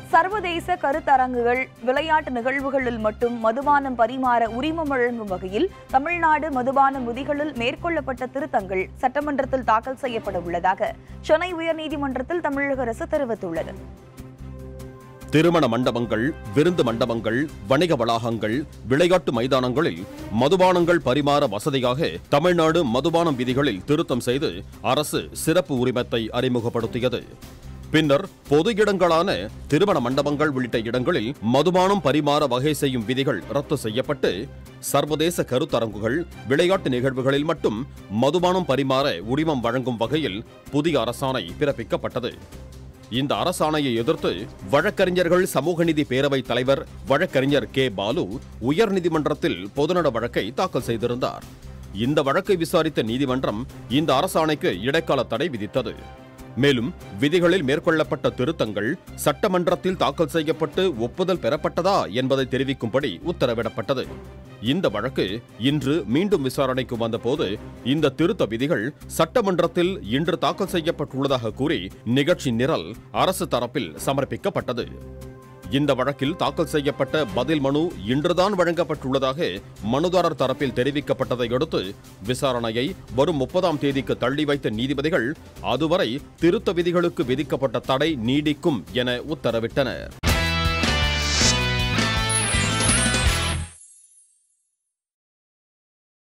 சர்வதேச கருத்தரங்குகள் விளையாட்டு நிகழ்வுகளில் மட்டும் மதுபானம் பரிமாற உரிமம் வழங்கும் வகையில் தமிழ்நாடு மதுபான விதிகளில் மேற்கொள்ளப்பட்ட திருத்தங்கள் சட்டமன்றத்தில் தாக்கல் செய்யப்பட உள்ளதாக சென்னை உயர்நீதிமன்றத்தில் தமிழக அரசு தெரிவித்துள்ளது திருமண மண்டபங்கள் விருந்து மண்டபங்கள் வணிக வளாகங்கள் விளையாட்டு மைதானங்களில் மதுபானங்கள் பரிமாற வசதியாக தமிழ்நாடு மதுபானம் விதிகளில் திருத்தம் செய்து அரசு சிறப்பு உரிமத்தை அறிமுகப்படுத்தியது பின்னர் பொது இடங்களான திருமண மண்டபங்கள் உள்ளிட்ட இடங்களில் மதுபானம் பரிமாற வகை செய்யும் விதிகள் ரத்து செய்யப்பட்டு சர்வதேச கருத்தரங்குகள் விளையாட்டு நிகழ்வுகளில் மட்டும் மதுபானம் பரிமாற உரிமம் வழங்கும் வகையில் புதிய அரசாணை பிறப்பிக்கப்பட்டது இந்த அரசாணையை எதிர்த்து வழக்கறிஞர்கள் சமூக நீதி பேரவைத் தலைவர் வழக்கறிஞர் கே பாலு உயர்நீதிமன்றத்தில் பொதுநல வழக்கை தாக்கல் செய்திருந்தார் இந்த வழக்கை விசாரித்த நீதிமன்றம் இந்த அரசாணைக்கு இடைக்கால தடை விதித்தது மேலும் விதிகளில் மேற்கொள்ளப்பட்ட திருத்தங்கள் சட்டமன்றத்தில் தாக்கல் செய்யப்பட்டு ஒப்புதல் பெறப்பட்டதா என்பதை தெரிவிக்கும்படி உத்தரவிடப்பட்டது இந்த வழக்கு இன்று மீண்டும் விசாரணைக்கு வந்தபோது இந்த திருத்த விதிகள் சட்டமன்றத்தில் இன்று தாக்கல் செய்யப்பட்டுள்ளதாக கூறி நிகழ்ச்சி நிரல் அரசு தரப்பில் சமர்ப்பிக்கப்பட்டது இந்த வழக்கில் தாக்கல் செய்யப்பட்ட பதில் மனு இன்றுதான் வழங்கப்பட்டுள்ளதாக மனுதாரர் தரப்பில் தெரிவிக்கப்பட்டதை அடுத்து விசாரணையை வரும் முப்பதாம் தேதிக்கு தள்ளி வைத்த நீதிபதிகள் அதுவரை திருத்த விதிகளுக்கு விதிக்கப்பட்ட தடை நீடிக்கும் என உத்தரவிட்டனர்